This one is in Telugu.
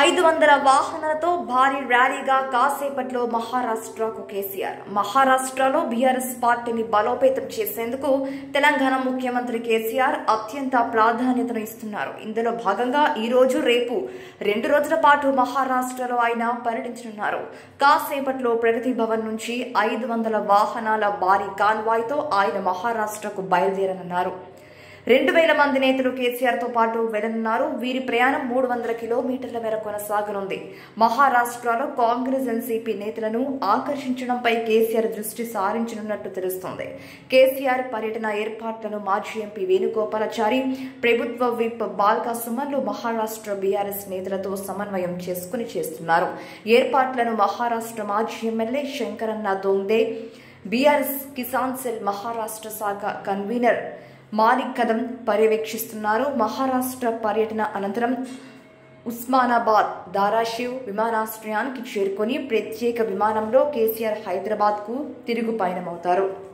ఐదు వందల వాహనాలతో భారీ ర్యాలీగా కాసేపట్లో మహారాష్ట్రకు కేసీఆర్ మహారాష్ట్రలో బీఆర్ఎస్ పార్టీని బలోపేతం చేసేందుకు తెలంగాణ ముఖ్యమంత్రి కేసీఆర్ అత్యంత ప్రాధాన్యతను ఇస్తున్నారు ఇందులో భాగంగా ఈ రోజు రేపు రెండు రోజుల పాటు మహారాష్ట్రలో ఆయన పర్యటించనున్నారు కాసేపట్లో ప్రగతి భవన్ నుంచి ఐదు వందల వాహనాల భారీ కాన్వాయ్తో ఆయన మహారాష్ట్రకు బయలుదేరనున్నారు రెండు వేల మంది నేతలు కేసీఆర్ తో పాటు వెళ్లనున్నారు వీరి ప్రయాణం మూడు వందల కిలోమీటర్ల మేర కొనసాగనుంది మహారాష్ట్రలో కాంగ్రెస్ ఎన్సీపీ నేతలను ఆకర్షించడంపై కేసీఆర్ దృష్టి సారించనున్నట్టు తెలుస్తోంది కేసీఆర్ పర్యటన ఏర్పాట్లను మాజీ ఎంపీ వేణుగోపాలాచారి ప్రభుత్వ విప్ బాల్కా సుమన్లు మహారాష్ట్ర బీఆర్ఎస్ నేతలతో సమన్వయం చేసుకుని చేస్తున్నారు ఏర్పాట్లను మహారాష్ట్ర మాజీ MLA Shankaranna Dongde BRS Kisan cell Maharashtra శాఖ కన్వీనర్ మాలిక్ కదం పర్యవేక్షిస్తున్నారు మహారాష్ట్ర పర్యటన అనంతరం ఉస్మానాబాద్ దారాషివ్ విమానాశ్రయానికి చేరుకొని ప్రత్యేక విమానంలో కేసీఆర్ హైదరాబాద్కు తిరుగు పయనమవుతారు